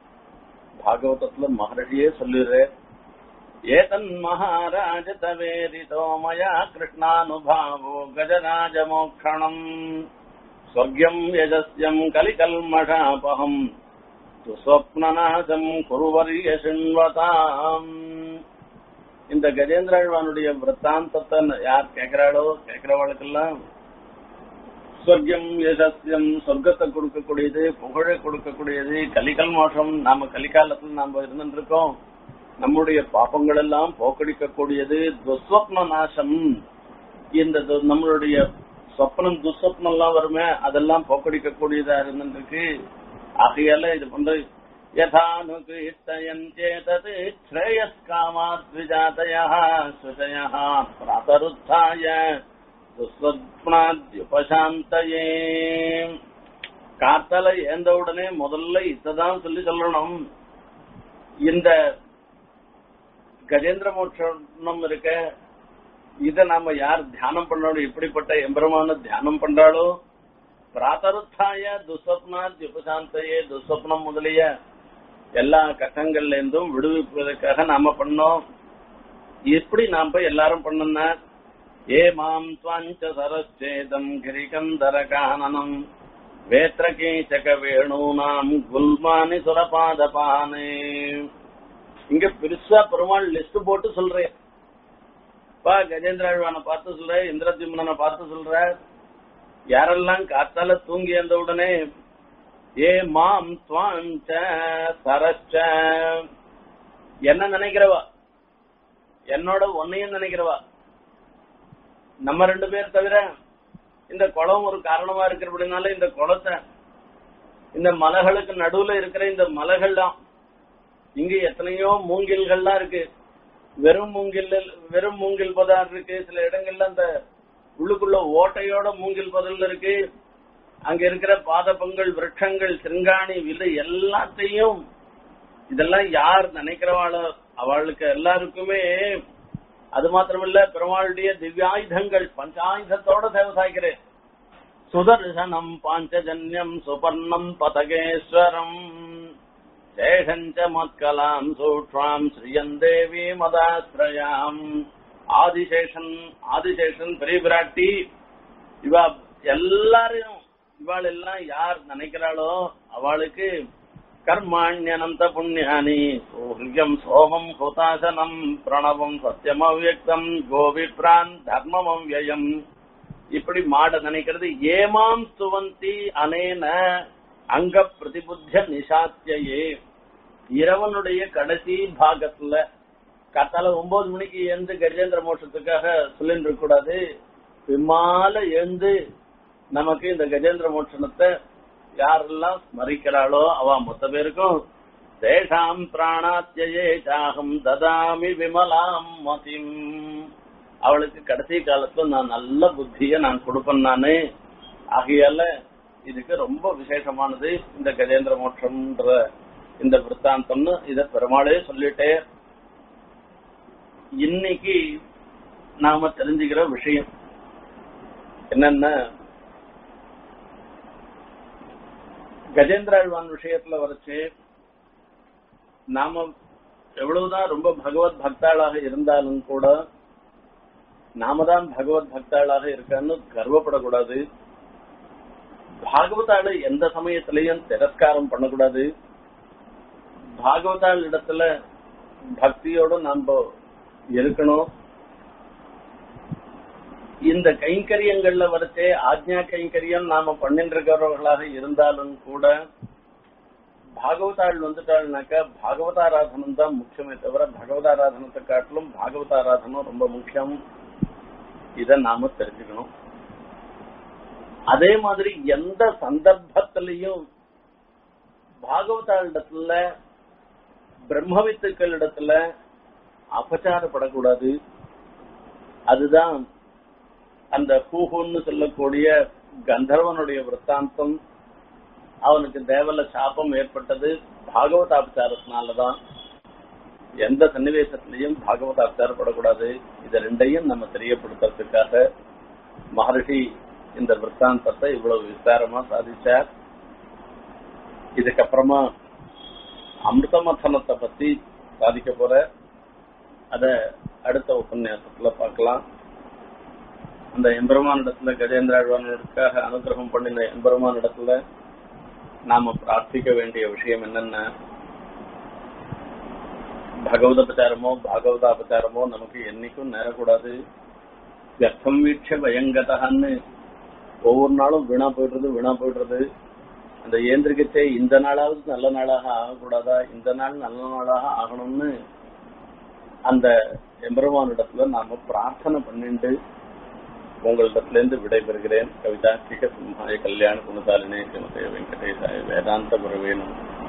Speaker 1: பாகவதத்துல மகர்ஷியே சொல்லிடுற ஏதன் மகாராஜ தவேரிதோ மயா கிருஷ்ணானுபாவோ கஜராஜ மோக்ஷணம் ஸ்வர்கியம் யஜஸ்யம் கலிகல்மஷாபகம் சுஸ்வப்னநாசம் குருவரிய சிண்வதாம் இந்த கஜேந்திராழ்வானுடைய விற்த்தாந்தத்தை யார் கேட்கிறாளோ கேட்கிறவளுக்கெல்லாம் ஸ்வர்க்கம் யசஸ்யம் சொர்க்கத்தை கொடுக்கக்கூடியது புகழை கொடுக்கக்கூடியது கலிகல் மோஷம் நாம கலிகாலத்தில் நாம இருந்துட்டு இருக்கோம் நம்முடைய பாப்பங்கள் எல்லாம் போக்கடிக்கக்கூடியது துஸ்வப்ன நாசம் இந்த து- நம்மளுடைய சொப்னம் துஸ்வப்னம் எல்லாம் வருமே அதெல்லாம் போக்கடிக்கக்கூடியதா இருந்துருக்கு ஆகையால இது பண்ற யதானுகீர்த்தயன் சேதது ஸ்ரேயஸ்காமாத் விஜாதயா சுஜயா பிராதருத்தாய துஸ்வப்னாத்யுபசாந்தயே காத்தால ஏந்த உடனே முதல்ல இதான் சொல்லி சொல்லணும் இந்த கஜேந்திர மோட்சம் இருக்க இத நாம யார் தியானம் பண்ணணும் இப்படிப்பட்ட எம்பெருமான தியானம் பண்றாளோ பிராத்தருத்தாய துஸ்வப்னாத் உபசாந்தையே துஸ்வப்னம் முதலிய எல்லா கஷ்டங்கள்ல இருந்தும் விடுவிப்பதற்காக நாம பண்ணோம் எப்படி நாம போய் எல்லாரும் பண்ணோம்னா ஏ மாம் துவாஞ்ச சரச்சேதம் கிரிகந்தர கானனம் வேத்திரகீச்சக வேணூனாம் குல்மானி சுரபாதபானே இங்க பெருசா பெருமாள் லிஸ்ட் போட்டு சொல்றேன் பா கஜேந்திராழ்வானை பார்த்து சொல்ற இந்திரத்யும்னனை பார்த்து சொல்ற யாரெல்லாம் காத்தால தூங்கி அந்த உடனே ஏ மாம் துவாஞ்ச சரச்ச என்ன நினைக்கிறவா என்னோட ஒன்னையும் நினைக்கிறவா நம்ம ரெண்டு பேர் தவிர இந்த குளம் ஒரு காரணமா இருக்கிறபடினால இந்த குளத்தை இந்த மலைகளுக்கு நடுவுல இருக்கிற இந்த மலைகள் தான் இங்க எத்தனையோ மூங்கில்கள்லாம் இருக்கு வெறும் மூங்கில் வெறும் மூங்கில் பதம் இருக்கு சில இடங்கள்ல அந்த உள்ளுக்குள்ள ஓட்டையோட மூங்கில் பதல் இருக்கு அங்க இருக்கிற பாதபங்கள் விருட்சங்கள் சிறுங்காணி வில்லு எல்லாத்தையும் இதெல்லாம் யார் நினைக்கிறவாளோ அவளுக்கு எல்லாருக்குமே அது மாத்திரமில்ல பெருமாளுடைய திவ்யாயுதங்கள் பஞ்சாயுதத்தோட சேவை சாய்க்கிறேன் சுதர்சனம் பாஞ்சஜன்யம் சுபர்ணம் பதகேஸ்வரம் சேஷஞ்ச மத்கலாம் சூட்சாம் ஸ்ரீயந்தேவி மதாஸ்ரயாம் ஆதிசேஷன் ஆதிசேஷன் பெரிய பிராட்டி இவ எல்லாரையும் இவாள் எல்லாம் யார் நினைக்கிறாளோ அவளுக்கு கர்மாண்யனந்த புண்ணியானி சூரியம் சோமம் ஹுதாசனம் பிரணவம் சத்தியம் அவ்யக்தம் கோவிப்ரான் தர்மம் அவ்யயம் இப்படி மாட நினைக்கிறது ஏமாம் சுவந்தி அனேன அங்க பிரதிபுத்திய நிசாத்தியே இரவனுடைய கடைசி பாகத்துல காத்தால ஒன்பது மணிக்கு எழுந்து கஜேந்திர மோட்சத்துக்காக சொல்லிட்டு இருக்க கூடாது பிம்மால எழுந்து நமக்கு இந்த கஜேந்திர மோட்சணத்தை யாரெல்லாம் ஸ்மரிக்கிறாளோ அவ மொத்த பேருக்கும் தேஷாம் பிராணாத்தியே சாகம் ததாமி விமலாம் மதிம் அவளுக்கு கடைசி காலத்துல நான் நல்ல புத்திய நான் கொடுப்பேன் நானு ஆகையால இதுக்கு ரொம்ப விசேஷமானது இந்த கஜேந்திர மோட்சம்ன்ற இந்த விற்த்தாந்தம்னு இத பெருமாளே சொல்லிட்டே இன்னைக்கு நாம தெரிஞ்சுக்கிற விஷயம் என்னன்னா கஜேந்திராழ்வான் விஷயத்துல வரைச்சு நாம எவ்வளவுதான் ரொம்ப பகவத் பக்தாளாக இருந்தாலும் கூட நாம தான் பகவத் பக்தாளாக இருக்கான்னு கர்வப்படக்கூடாது பாகவதாளு எந்த சமயத்திலையும் திரஸ்காரம் பண்ணக்கூடாது பாகவதாள் இடத்துல பக்தியோட நாம இருக்கணும் இந்த கைங்கரியங்கள்ல வரைச்சே ஆக்ஞா கைங்கரியம் நாம பண்ணிட்டு இருக்கிறவர்களாக இருந்தாலும் கூட பாகவதாள் வந்துட்டாள்னாக்கா பாகவதாராதனம் தான் முக்கியமே தவிர பகவதாராதனத்தை காட்டிலும் பாகவதாராதனம் ரொம்ப முக்கியம் இத நாம தெரிஞ்சுக்கணும் அதே மாதிரி எந்த சந்தர்ப்பத்திலையும் பாகவதாளிடத்துல பிரம்மவித்துக்கள் இடத்துல அபச்சாரப்படக்கூடாது அதுதான் அந்த பூஹுன்னு சொல்லக்கூடிய கந்தர்வனுடைய விற்த்தாந்தம் அவனுக்கு தேவல சாபம் ஏற்பட்டது பாகவதாபச்சாரத்தினாலதான் எந்த சன்னிவேசத்திலையும் பாகவதாபச்சாரப்படக்கூடாது இது ரெண்டையும் நம்ம தெரியப்படுத்துறதுக்காக மகர்ஷி இந்த விற்த்தாந்தத்தை இவ்வளவு விஸ்தாரமா சாதிச்சார் இதுக்கப்புறமா அமிர்த மதனத்தை பத்தி சாதிக்க போற அத அடுத்த உபன்யாசத்துல பார்க்கலாம் அந்த எம்பெருமானிடத்துல கஜேந்திராழ்வானுக்காக அனுகிரகம் பண்ணின எம்பெருமானிடத்துல நாம பிரார்த்திக்க வேண்டிய விஷயம் என்னென்ன பகவதபச்சாரமோ பாகவதாபச்சாரமோ நமக்கு என்னைக்கும் நேரக்கூடாது வியர்த்தம் வீட்ச பயங்கதகான்னு ஒவ்வொரு நாளும் வீணா போயிடுறது வீணா போயிடுறது அந்த ஏந்திரிக்கச்சே இந்த நாளாவது நல்ல நாளாக ஆகக்கூடாதா இந்த நாள் நல்ல நாளாக ஆகணும்னு அந்த எம்பெருமானிடத்துல நாம பிரார்த்தனை பண்ணிட்டு உங்களிடத்துல இருந்து விடைபெறுகிறேன் கவிதா சிக சிம்ஹாய கல்யாண குணசாலினே சிமதே வெங்கடேசாய வேதாந்த குருவேனும்